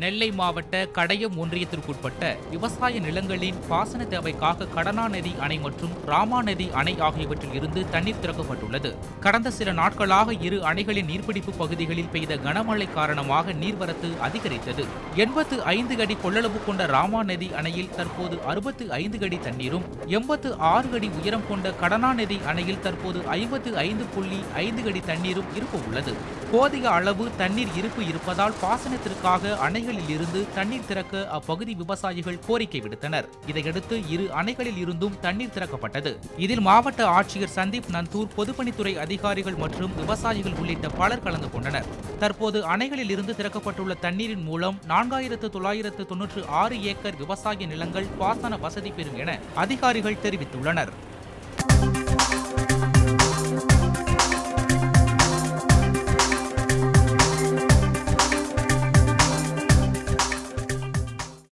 நெல்லை மாவட்ட கடையம் ஒன்றியத்திற்குட்பட்ட விவசாய நிலங்களின் பாசன தேவைக்காக கடனாநதி அணை மற்றும் ராமாநதி அணை ஆகியவற்றில் இருந்து தண்ணீர் திறக்கப்பட்டுள்ளது கடந்த சில நாட்களாக இரு அணைகளின் நீர்பிடிப்பு பகுதிகளில் பெய்த கனமழை காரணமாக நீர்வரத்து அதிகரித்தது எண்பத்து ஐந்து அடி கொள்ளளவு கொண்ட ராமாநதி அணையில் தற்போது அறுபத்து ஐந்து அடி தண்ணீரும் எண்பத்து ஆறு அடி உயரம் கொண்ட கடனாநதி அணையில் தற்போது ஐம்பத்து ஐந்து புள்ளி ஐந்து அடி தண்ணீரும் இருப்பு உள்ளது போதிய அளவு தண்ணீர் இருப்பு இருப்பதால் பாசனத்திற்காக அணைகளில் இருந்து தண்ணீர் திறக்க அப்பகுதி விவசாயிகள் கோரிக்கை விடுத்தனர் இதையடுத்து இரு அணைகளில் இருந்தும் தண்ணீர் திறக்கப்பட்டது இதில் மாவட்ட ஆட்சியர் சந்தீப் நந்தூர் பொதுப்பணித்துறை அதிகாரிகள் மற்றும் விவசாயிகள் உள்ளிட்ட பலர் கலந்து கொண்டனர் தற்போது அணைகளில் இருந்து திறக்கப்பட்டுள்ள தண்ணீரின் மூலம் நான்காயிரத்து தொள்ளாயிரத்து தொன்னூற்று ஆறு ஏக்கர் விவசாய நிலங்கள் பாசன வசதி பெறும் என அதிகாரிகள் தெரிவித்துள்ளனர்